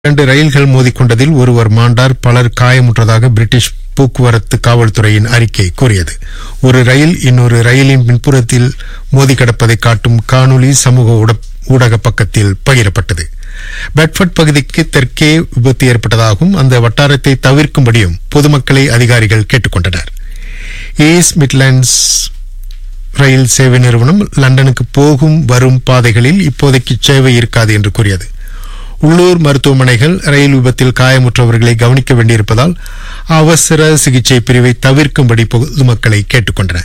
இரண்டு ரயில்கள் மோதிக்கொண்டதில் ஒருவர் மாண்டார் பலர் காயமுற்றதாக பிரிட்டிஷ் போக்குவரத்து காவல்துறையின் அறிக்கை கூறியது ஒரு ரயில் இன்னொரு ரயிலின் பின்புறத்தில் மோதி கிடப்பதை காட்டும் காணொலி சமூக ஊட- ஊடக பக்கத்தில் பகிரப்பட்டது பெட்ஃபர்ட் பகுதிக்கு தெற்கே விபத்து ஏற்பட்டதாகவும் அந்த வட்டாரத்தை தவிர்க்கும்படியும் பொதுமக்களை அதிகாரிகள் கேட்டுக்கொண்டனர் ஈஸ்ட் மிட்லாண்ட்ஸ் ரயில் சேவை நிறுவனம் லண்டனுக்கு போகும் வரும் பாதைகளில் இப்போதைக்கு சேவை இருக்காது என்று கூறியது உள்ளூர் மருத்துவமனைகள் ரயில் விபத்தில் காயமுற்றவர்களை கவனிக்க வேண்டியிருப்பதால் அவசர சிகிச்சை பிரிவை தவிர்க்கும்படி பொதுமக்களை கேட்டுக்கொண்டன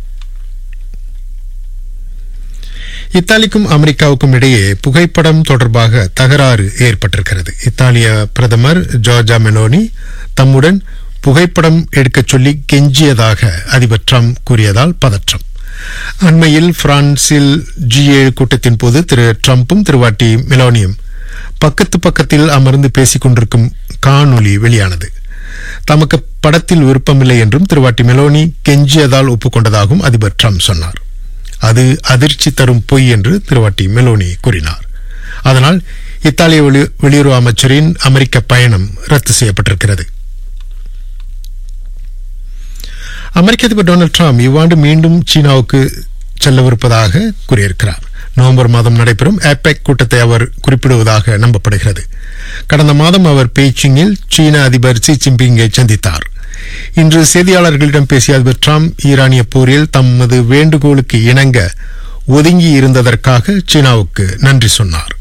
இத்தாலிக்கும் அமெரிக்காவுக்கும் இடையே புகைப்படம் தொடர்பாக தகராறு ஏற்பட்டிருக்கிறது இத்தாலிய பிரதமர் ஜார்ஜா மெலோனி தம்முடன் புகைப்படம் எடுக்கச் சொல்லி கெஞ்சியதாக அதிபர் ட்ரம்ப் கூறியதால் பதற்றம் அண்மையில் பிரான்சில் ஜி ஏழு கூட்டத்தின் போது திரு ட்ரம்பும் திருவாட்டி மெலோனியும் பக்கத்து பக்கத்தில் அமர்ந்து பேசிக் கொண்டிருக்கும் காணொலி வெளியானது தமக்கு படத்தில் விருப்பமில்லை என்றும் திருவாட்டி மெலோனி கெஞ்சியதால் ஒப்புக்கொண்டதாகவும் அதிபர் ட்ரம்ப் சொன்னார் அது அதிர்ச்சி தரும் பொய் என்று திருவாட்டி மெலோனி கூறினார் அதனால் இத்தாலிய வெளி- வெளியுறவு அமைச்சரின் அமெரிக்க பயணம் ரத்து செய்யப்பட்டிருக்கிறது அமெரிக்க அதிபர் டொனால்டு ட்ரம்ப் இவ்வாண்டு மீண்டும் சீனாவுக்கு செல்லவிருப்பதாக கூறியிருக்கிறார் நவம்பர் மாதம் நடைபெறும் ஏபெக் கூட்டத்தை அவர் குறிப்பிடுவதாக நம்பப்படுகிறது கடந்த மாதம் அவர் பெய்ஜிங்கில் சீன அதிபர் ஷி ஜின்பிங்கை சந்தித்தார் இன்று செய்தியாளர்களிடம் பேசிய அதிபர் ட்ரம்ப் ஈரானிய போரில் தமது வேண்டுகோளுக்கு இணங்க ஒதுங்கி இருந்ததற்காக சீனாவுக்கு நன்றி சொன்னார்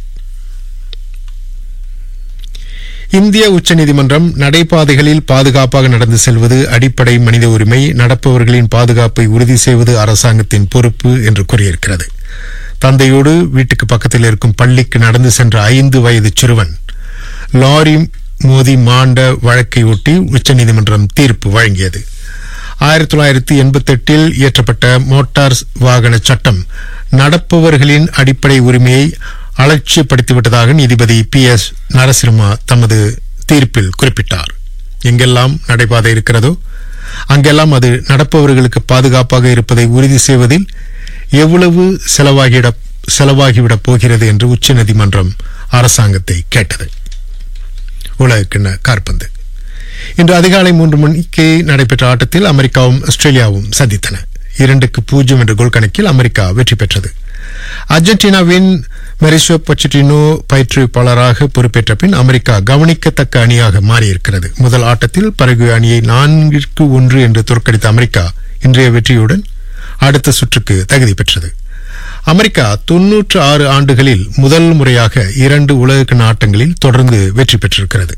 இந்திய உச்சநீதிமன்றம் நடைபாதைகளில் பாதுகாப்பாக நடந்து செல்வது அடிப்படை மனித உரிமை நடப்பவர்களின் பாதுகாப்பை உறுதி செய்வது அரசாங்கத்தின் பொறுப்பு என்று கூறியிருக்கிறது தந்தையோடு வீட்டுக்கு பக்கத்தில் இருக்கும் பள்ளிக்கு நடந்து சென்ற ஐந்து வயது சிறுவன் லாரி மோதி மாண்ட வழக்கை ஒட்டி உச்சநீதிமன்றம் தீர்ப்பு வழங்கியது ஆயிரத்தி தொள்ளாயிரத்தி எண்பத்தெட்டில் இயற்றப்பட்ட மோட்டார் வாகன சட்டம் நடப்பவர்களின் அடிப்படை உரிமையை அலட்சியப்படுத்திவிட்டதாக நீதிபதி பி எஸ் நரசிம்மா தமது தீர்ப்பில் குறிப்பிட்டார் எங்கெல்லாம் நடைபாதை இருக்கிறதோ அங்கெல்லாம் அது நடப்பவர்களுக்கு பாதுகாப்பாக இருப்பதை உறுதி செய்வதில் எவ்வளவு செலவாகிட செலவாகிவிடப் போகிறது என்று உச்சநீதிமன்றம் அரசாங்கத்தை கேட்டது உலகக்கிண்ண காற்பந்து இன்று அதிகாலை மூன்று மணிக்கு நடைபெற்ற ஆட்டத்தில் அமெரிக்காவும் ஆஸ்திரேலியாவும் சந்தித்தன இரண்டுக்கு பூஜ்ஜியம் என்ற கோல் கணக்கில் அமெரிக்கா வெற்றி பெற்றது அர்ஜென்டினாவின் மெரிசோ பொச்சட்டினோ பயிற்றுவிப்பாளராக பொறுப்பேற்ற பின் அமெரிக்கா கவனிக்கத்தக்க அணியாக மாறியிருக்கிறது முதல் ஆட்டத்தில் பரகு அணியை நான்கிற்கு ஒன்று என்று தோற்கடித்த அமெரிக்கா இன்றைய வெற்றியுடன் அடுத்த சுற்றுக்கு தகுதி பெற்றது அமெரிக்கா தொன்னூற்று ஆறு ஆண்டுகளில் முதல் முறையாக இரண்டு உலகக்கிண ஆட்டங்களில் தொடர்ந்து வெற்றி பெற்றிருக்கிறது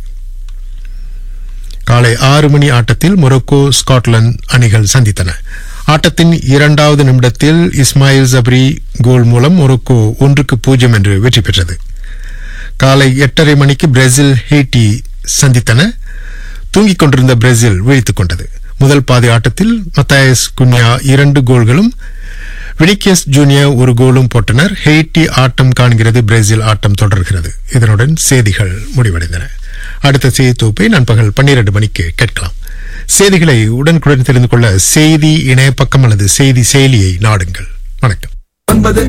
காலை ஆறு மணி ஆட்டத்தில் மொரோக்கோ ஸ்காட்லாந்து அணிகள் சந்தித்தன ஆட்டத்தின் இரண்டாவது நிமிடத்தில் இஸ்மாயில் ஜப்ரி கோல் மூலம் மொரோக்கோ ஒன்றுக்கு பூஜ்ஜியம் என்று வெற்றி பெற்றது காலை எட்டரை மணிக்கு பிரேசில் ஹேட்டி சந்தித்தன தூங்கிக் கொண்டிருந்த பிரேசில் வீழ்த்துக் கொண்டது முதல் பாதி ஆட்டத்தில் மத்தாயஸ் குன்யா இரண்டு கோல்களும் வினிக்கியஸ் ஜூனியர் ஒரு கோலும் போட்டனர் ஹெய்டி ஆட்டம் காண்கிறது பிரேசில் ஆட்டம் தொடர்கிறது இதனுடன் செய்திகள் முடிவடைந்தன அடுத்த செய்தி தொகுப்பை நண்பகல் பன்னிரண்டு மணிக்கு கேட்கலாம் செய்திகளை உடனுக்குடன் தெரிந்து கொள்ள செய்தி இணைய பக்கம் அல்லது செய்தி செயலியை நாடுங்கள் வணக்கம் ஒன்பது